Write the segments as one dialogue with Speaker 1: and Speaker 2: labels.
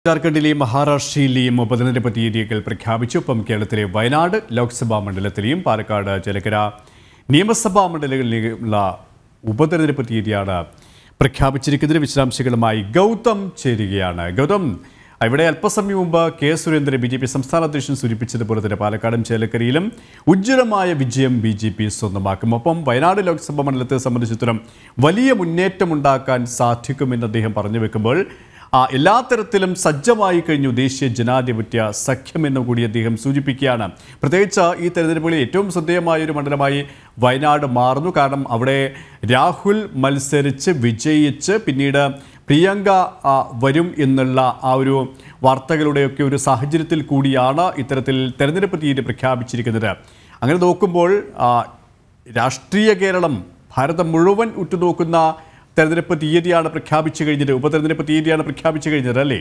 Speaker 1: ജാർഖണ്ഡിലെയും മഹാരാഷ്ട്രയിലെയും ഉപതെരഞ്ഞെടുപ്പ് തീയതികൾ പ്രഖ്യാപിച്ചു ഒപ്പം കേരളത്തിലെ വയനാട് ലോക്സഭാ മണ്ഡലത്തിലെയും പാലക്കാട് ചേലക്കര നിയമസഭാ മണ്ഡലങ്ങളിലേക്കുള്ള ഉപതെരഞ്ഞെടുപ്പ് തീയതിയാണ് പ്രഖ്യാപിച്ചിരിക്കുന്നതിന് വിശദാംശങ്ങളുമായി ഗൗതം ചേരുകയാണ് ഗൗതം ഇവിടെ അല്പസമയം മുമ്പ് K Surendran B J P സംസ്ഥാന അധ്യക്ഷൻ സൂചിപ്പിച്ചതുപോലെ തന്നെ പാലക്കാടും ചേലക്കരയിലും ഉജ്ജ്വലമായ വിജയം ബി ജെ പി സ്വന്തമാക്കും ഒപ്പം വയനാട് ലോക്സഭാ മണ്ഡലത്തെ സംബന്ധിച്ചിടത്തോളം വലിയ മുന്നേറ്റമുണ്ടാക്കാൻ സാധിക്കുമെന്ന് അദ്ദേഹം പറഞ്ഞു വെക്കുമ്പോൾ ആ, എല്ലാ തരത്തിലും സജ്ജമായി കഴിഞ്ഞു ദേശീയ ജനാധിപത്യ സഖ്യമെന്ന് കൂടി അദ്ദേഹം സൂചിപ്പിക്കുകയാണ് പ്രത്യേകിച്ച് ഈ തെരഞ്ഞെടുപ്പുകളിൽ ഏറ്റവും ശ്രദ്ധേയമായ ഒരു മണ്ഡലമായി വയനാട് മാറുന്നു കാരണം അവിടെ രാഹുൽ മത്സരിച്ച് വിജയിച്ച് പിന്നീട് പ്രിയങ്ക ആ, വരും എന്നുള്ള ആ ഒരു വാർത്തകളുടെയൊക്കെ ഒരു സാഹചര്യത്തിൽ കൂടിയാണ് ഇത്തരത്തിൽ തെരഞ്ഞെടുപ്പ് തീയതി പ്രഖ്യാപിച്ചിരിക്കുന്നത് അങ്ങനെ നോക്കുമ്പോൾ ആ, രാഷ്ട്രീയ കേരളം ഭാരതം മുഴുവൻ ഉറ്റുനോക്കുന്ന തെരഞ്ഞെടുപ്പ് തീയതിയാണ് പ്രഖ്യാപിച്ചു കഴിഞ്ഞത് ഉപതെരഞ്ഞെടുപ്പ് തീയതിയാണ് പ്രഖ്യാപിച്ചു കഴിഞ്ഞത് അല്ലേ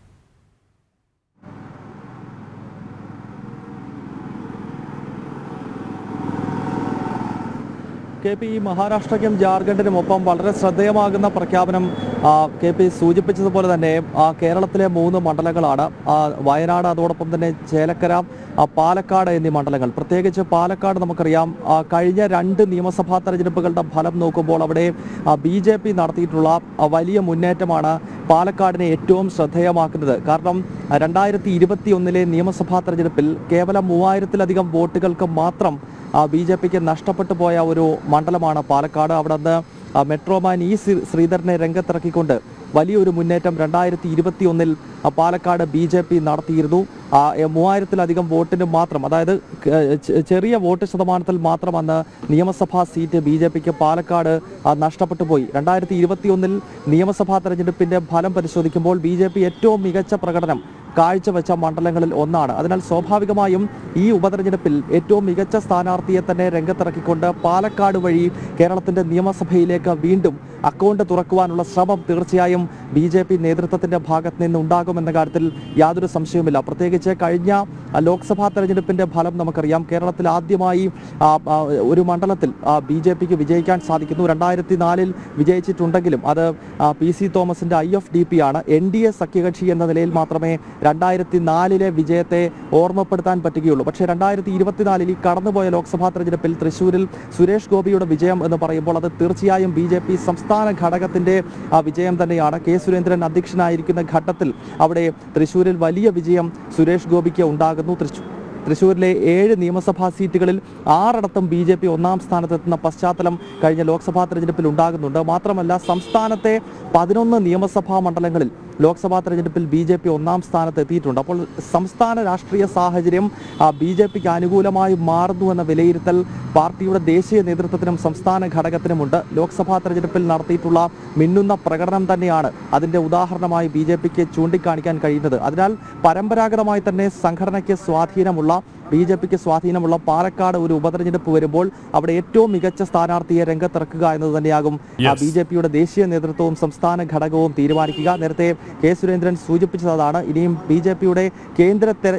Speaker 2: കെ പി ഈ മഹാരാഷ്ട്രയ്ക്കും ജാർഖണ്ഡിനും ഒപ്പം വളരെ ശ്രദ്ധേയമാകുന്ന പ്രഖ്യാപനം ആ, കെ പി സൂചിപ്പിച്ചതുപോലെ തന്നെ ആ, കേരളത്തിലെ മൂന്ന് മണ്ഡലങ്ങളാണ് ആ, വയനാട് അതോടൊപ്പം തന്നെ ചേലക്കര ആ, പാലക്കാട് എന്നീ മണ്ഡലങ്ങൾ പ്രത്യേകിച്ച് പാലക്കാട് നമുക്കറിയാം ആ, കഴിഞ്ഞ രണ്ട് നിയമസഭാ തെരഞ്ഞെടുപ്പുകളുടെ ഫലം നോക്കുമ്പോൾ അവിടെ ബി ജെ പി നടത്തിയിട്ടുള്ള ആ, വലിയ മുന്നേറ്റമാണ് പാലക്കാടിനെ ഏറ്റവും ശ്രദ്ധേയമാക്കുന്നത് കാരണം രണ്ടായിരത്തി ഇരുപത്തി ഒന്നിലെ നിയമസഭാ തെരഞ്ഞെടുപ്പിൽ കേവലം മൂവായിരത്തിലധികം വോട്ടുകൾക്ക് മാത്രം ബി ജെ പിക്ക് നഷ്ടപ്പെട്ടു പോയ ഒരു മണ്ഡലമാണ് പാലക്കാട് അവിടെ നിന്ന് ആ, മെട്രോമാൻ ഇ ശ്രീ- ശ്രീധരനെ രംഗത്തിറക്കിക്കൊണ്ട് വലിയൊരു മുന്നേറ്റം രണ്ടായിരത്തി ഇരുപത്തി ഒന്നിൽ പാലക്കാട് ബി ജെ പി നടത്തിയിരുന്നു ആ, എ, മൂവായിരത്തിലധികം വോട്ടിന് മാത്രം അതായത് ക- ചെ- ചെറിയ വോട്ട് ശതമാനത്തിൽ മാത്രം അന്ന് നിയമസഭാ സീറ്റ് ബി ജെ പിക്ക് പാലക്കാട് ആ, നഷ്ടപ്പെട്ടു പോയി രണ്ടായിരത്തി ഇരുപത്തി ഒന്നിൽ നിയമസഭാ തെരഞ്ഞെടുപ്പിന്റെ ഫലം പരിശോധിക്കുമ്പോൾ ബി ജെ പി ഏറ്റവും മികച്ച പ്രകടനം കാഴ്ചവെച്ച മണ്ഡലങ്ങളിൽ ഒന്നാണ് അതിനാൽ സ്വാഭാവികമായും ഈ ഉപതെരഞ്ഞെടുപ്പിൽ ഏറ്റവും മികച്ച സ്ഥാനാർത്ഥിയെ തന്നെ രംഗത്തിറക്കിക്കൊണ്ട് പാലക്കാട് വഴി കേരളത്തിന്റെ നിയമസഭയിലേക്ക് വീണ്ടും അക്കൗണ്ട് തുറക്കുവാനുള്ള ശ്രമം തീർച്ചയായും ബി ജെ പി നേതൃത്വത്തിന്റെ ഭാഗത്ത് നിന്ന് ഉണ്ടാകുമെന്ന കാര്യത്തിൽ യാതൊരു സംശയവുമില്ല പ്രത്യേകിച്ച് കഴിഞ്ഞ ആ, ലോക്സഭാ തെരഞ്ഞെടുപ്പിന്റെ ഫലം നമുക്കറിയാം കേരളത്തിൽ ആദ്യമായി ആ, ആ, ഒരു മണ്ഡലത്തിൽ ബി ജെ പിക്ക് വിജയിക്കാൻ സാധിക്കുന്നു രണ്ടായിരത്തി നാലിൽ വിജയിച്ചിട്ടുണ്ടെങ്കിലും അത് ആ, പി സി തോമസിന്റെ ഐ എഫ് ഡി പി ആണ് എൻ ഡി എ സഖ്യകക്ഷി എന്ന നിലയിൽ മാത്രമേ രണ്ടായിരത്തി നാലിലെ വിജയത്തെ ഓർമ്മപ്പെടുത്താൻ പറ്റുകയുള്ളൂ പക്ഷേ രണ്ടായിരത്തി ഇരുപത്തിനാലിൽ ഈ കടന്നുപോയ ലോക്സഭാ തെരഞ്ഞെടുപ്പിൽ തൃശൂരിൽ സുരേഷ് ഗോപിയുടെ വിജയം എന്ന് പറയുമ്പോൾ അത് തീർച്ചയായും ബി ജെ പി സംസ്ഥാന ഘടകത്തിന്റെ ആ വിജയം തന്നെയാണ് കെ സുരേന്ദ്രൻ അധ്യക്ഷനായിരിക്കുന്ന ഘട്ടത്തിൽ അവിടെ തൃശൂരിൽ വലിയ വിജയം സുരേഷ് ഗോപിക്ക് ഉണ്ടാകുന്നു തൃശൂർ തൃശ്ശൂരിലെ ഏഴ് നിയമസഭാ സീറ്റുകളിൽ ആറിടത്തും ബി ജെ പി ഒന്നാം സ്ഥാനത്തെത്തുന്ന പശ്ചാത്തലം കഴിഞ്ഞ ലോക്സഭാ തെരഞ്ഞെടുപ്പിൽ ഉണ്ടാകുന്നുണ്ട് മാത്രമല്ല സംസ്ഥാനത്തെ പതിനൊന്ന് നിയമസഭാ മണ്ഡലങ്ങളിൽ ലോക്സഭാ തെരഞ്ഞെടുപ്പിൽ ബി ജെ പി ഒന്നാം സ്ഥാനത്ത് എത്തിയിട്ടുണ്ട് അപ്പോൾ സംസ്ഥാന രാഷ്ട്രീയ സാഹചര്യം ബി ജെ പിക്ക് അനുകൂലമായി മാറുന്നു എന്ന വിലയിരുത്തൽ പാർട്ടിയുടെ ദേശീയ നേതൃത്വത്തിനും സംസ്ഥാന ഘടകത്തിനുമുണ്ട് ലോക്സഭാ തെരഞ്ഞെടുപ്പിൽ നടത്തിയിട്ടുള്ള മിന്നുന്ന പ്രകടനം തന്നെയാണ് അതിന്റെ ഉദാഹരണമായി ബി ജെ പിക്ക് ചൂണ്ടിക്കാണിക്കാൻ കഴിയുന്നത് അതിനാൽ പരമ്പരാഗതമായി തന്നെ സംഘടനയ്ക്ക് സ്വാധീനമുള്ള ബി ജെ പിക്ക് സ്വാധീനമുള്ള പാലക്കാട് ഒരു ഉപതെരഞ്ഞെടുപ്പ് വരുമ്പോൾ അവിടെ ഏറ്റവും മികച്ച സ്ഥാനാർത്ഥിയെ രംഗത്തിറക്കുക എന്നത് തന്നെയാകും
Speaker 1: Yes.
Speaker 2: ബി ജെ പിയുടെ ദേശീയ നേതൃത്വവും സംസ്ഥാന ഘടകവും തീരുമാനിക്കുക നേരത്തെ കെ സുരേന്ദ്രൻ സൂചിപ്പിച്ചതാണ് ഇനിയും ബി ജെ പിയുടെ കേന്ദ്ര തെര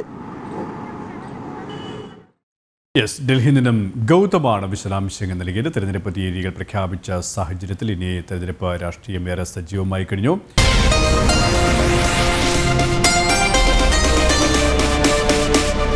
Speaker 1: യെസ് ഡൽഹിയിൽ നിന്നും ഗൗതമാണ് വിശദാംശങ്ങൾ നൽകിയത് തെരഞ്ഞെടുപ്പ് തീയതികൾ പ്രഖ്യാപിച്ച സാഹചര്യത്തിൽ ഇനി തെരഞ്ഞെടുപ്പ് രാഷ്ട്രീയം ഏറെ സജീവമായി കഴിഞ്ഞു